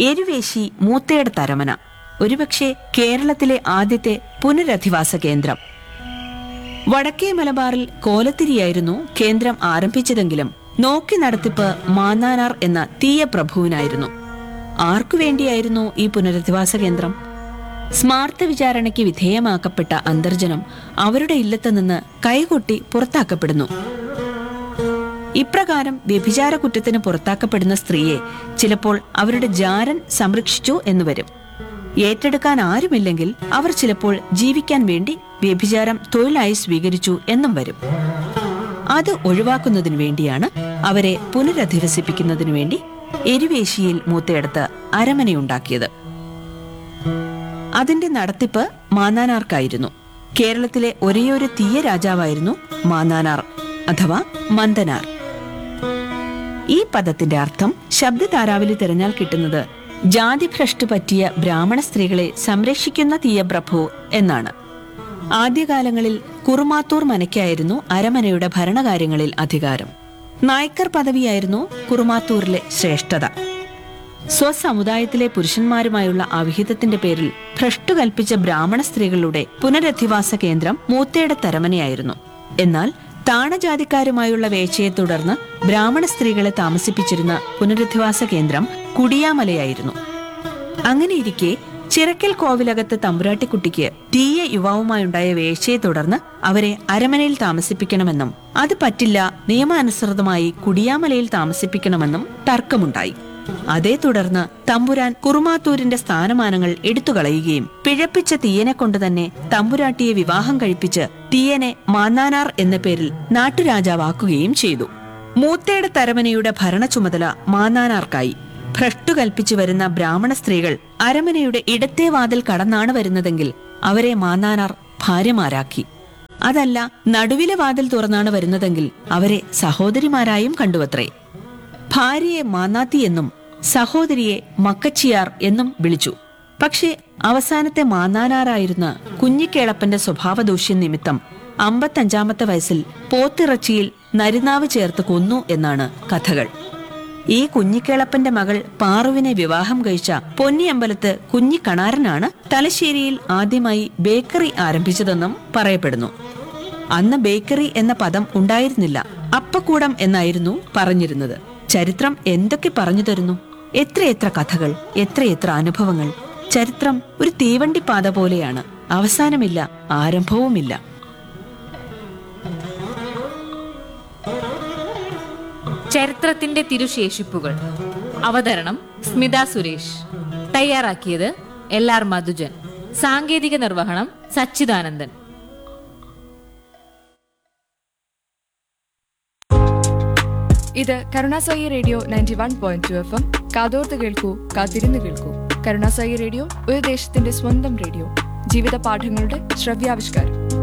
എരുവേശി മൂത്തയുടെ തരമന ഒരുപക്ഷെ കേരളത്തിലെ ആദ്യത്തെ പുനരധിവാസ കേന്ദ്രം വടക്കേ മലബാറിൽ കോലത്തിരിയായിരുന്നു കേന്ദ്രം ആരംഭിച്ചതെങ്കിലും നോക്കി നടത്തിപ്പ് മാന്നാനാർ എന്ന തീയ പ്രഭുവിനായിരുന്നു ആർക്കു വേണ്ടിയായിരുന്നു ഈ പുനരധിവാസ കേന്ദ്രം സ്മാർത്ത വിചാരണയ്ക്ക് വിധേയമാക്കപ്പെട്ട അന്തർജനം അവരുടെ ഇല്ലത്ത് നിന്ന് കൈകൊട്ടി പുറത്താക്കപ്പെടുന്നു ഇപ്രകാരം വ്യഭിചാര കുറ്റത്തിന് പുറത്താക്കപ്പെടുന്ന സ്ത്രീയെ ചിലപ്പോൾ അവരുടെ ജാരൻ സംരക്ഷിച്ചു എന്ന് വരും ഏറ്റെടുക്കാൻ ആരുമില്ലെങ്കിൽ അവർ ചിലപ്പോൾ ജീവിക്കാൻ വേണ്ടി വ്യഭിചാരം തൊഴിലായി സ്വീകരിച്ചു എന്നും വരും അത് ഒഴിവാക്കുന്നതിനു വേണ്ടിയാണ് അവരെ പുനരധിവസിപ്പിക്കുന്നതിനു വേണ്ടി എരുവേശിയിൽ മൂത്തയെടുത്ത് അരമനയുണ്ടാക്കിയത് അതിന്റെ നടത്തിപ്പ് മാന്നാനാർക്കായിരുന്നു കേരളത്തിലെ ഒരേയൊരു തീയ രാജാവായിരുന്നു മാന്നാനാർ അഥവാ മന്ദനാർ ഈ പദത്തിന്റെ അർത്ഥം ശബ്ദതാരാവലി തിരഞ്ഞാൽ കിട്ടുന്നത് ജാതിഭ്രഷ്ട് പറ്റിയ ബ്രാഹ്മണ സ്ത്രീകളെ സംരക്ഷിക്കുന്ന തീയപ്രഭു എന്നാണ് ആദ്യകാലങ്ങളിൽ കുറുമാത്തൂർ മനയ്ക്കായിരുന്നു അരമനയുടെ ഭരണകാര്യങ്ങളിൽ അധികാരം നായ്ക്കർ പദവിയായിരുന്നു കുറുമാത്തൂരിലെ ശ്രേഷ്ഠത സ്വസമുദായത്തിലെ പുരുഷന്മാരുമായുള്ള അവിഹിതത്തിന്റെ പേരിൽ ഭ്രഷ്ടു കൽപ്പിച്ച ബ്രാഹ്മണ സ്ത്രീകളുടെ പുനരധിവാസ കേന്ദ്രം മൂത്തയുടെ തരമനയായിരുന്നു എന്നാൽ താണജാതിക്കാരുമായുള്ള വേഴ്ചയെ തുടർന്ന് ബ്രാഹ്മണ സ്ത്രീകളെ താമസിപ്പിച്ചിരുന്ന പുനരധിവാസ കേന്ദ്രം കുടിയാമലയായിരുന്നു അങ്ങനെയിരിക്കെ ചിറക്കൽ കോവിലകത്ത് തമ്പുരാട്ടിക്കുട്ടിക്ക് തീയ യുവാവുമായുണ്ടായ വേഴ്ചയെ തുടർന്ന് അവരെ അരമനയിൽ താമസിപ്പിക്കണമെന്നും അത് പറ്റില്ല നിയമാനുസൃതമായി കുടിയാമലയിൽ താമസിപ്പിക്കണമെന്നും തർക്കമുണ്ടായി അതേ തുടർന്ന് തമ്പുരാൻ കുറുമാത്തൂരിന്റെ സ്ഥാനമാനങ്ങൾ എടുത്തുകളയുകയും പിഴപ്പിച്ച തീയനെ കൊണ്ട് തന്നെ തമ്പുരാട്ടിയെ വിവാഹം കഴിപ്പിച്ച് തീയനെ മാന്നാനാർ എന്ന പേരിൽ നാട്ടുരാജാവാക്കുകയും ചെയ്തു മൂത്തയുടെ തരമനയുടെ ഭരണ ചുമതല മാന്നാനാർക്കായി ഭ്രഷ്ടു കൽപ്പിച്ചു വരുന്ന ബ്രാഹ്മണ സ്ത്രീകൾ അരമനയുടെ ഇടത്തെ വാതിൽ കടന്നാണ് വരുന്നതെങ്കിൽ അവരെ മാന്നാനാർ ഭാര്യമാരാക്കി അതല്ല നടുവിലെ വാതിൽ തുറന്നാണ് വരുന്നതെങ്കിൽ അവരെ സഹോദരിമാരായും കണ്ടുവത്രേ ഭാര്യയെ മാന്നാത്തി എന്നും സഹോദരിയെ മക്കച്ചിയാർ എന്നും വിളിച്ചു പക്ഷേ അവസാനത്തെ മാന്നാനാറായിരുന്ന കുഞ്ഞിക്കേളപ്പന്റെ സ്വഭാവദൂഷ്യം നിമിത്തം അമ്പത്തഞ്ചാമത്തെ വയസ്സിൽ പോത്തിറച്ചിയിൽ നരിനാവ് ചേർത്ത് കൊന്നു എന്നാണ് കഥകൾ ഈ കുഞ്ഞിക്കേളപ്പന്റെ മകൾ പാറുവിനെ വിവാഹം കഴിച്ച പൊന്നിയമ്പലത്ത് കുഞ്ഞിക്കണാരനാണ് തലശ്ശേരിയിൽ ആദ്യമായി ബേക്കറി ആരംഭിച്ചതെന്നും പറയപ്പെടുന്നു അന്ന് ബേക്കറി എന്ന പദം ഉണ്ടായിരുന്നില്ല അപ്പക്കൂടം എന്നായിരുന്നു പറഞ്ഞിരുന്നത് ചരിത്രം എന്തൊക്കെ പറഞ്ഞു തരുന്നു എത്രയെത്ര കഥകൾ എത്രയെത്ര അനുഭവങ്ങൾ ചരിത്രം ഒരു തീവണ്ടി പാത പോലെയാണ് അവസാനമില്ല ആരംഭവുമില്ല ചരിത്രത്തിന്റെ തിരുശേഷിപ്പുകൾ അവതരണം സ്മിത സുരേഷ് തയ്യാറാക്കിയത് എൽ ആർ മധുജൻ സാങ്കേതിക നിർവഹണം സച്ചിദാനന്ദൻ ഇത് Karunasai radio ninety one point two F M കാതോർത്ത് കേൾക്കൂ കാത്തിരുന്ന് കേൾക്കൂ കരുണാസായി റേഡിയോ ഒരു ദേശത്തിന്റെ സ്വന്തം റേഡിയോ ജീവിത പാഠങ്ങളുടെ ശ്രവ്യാവിഷ്കാരം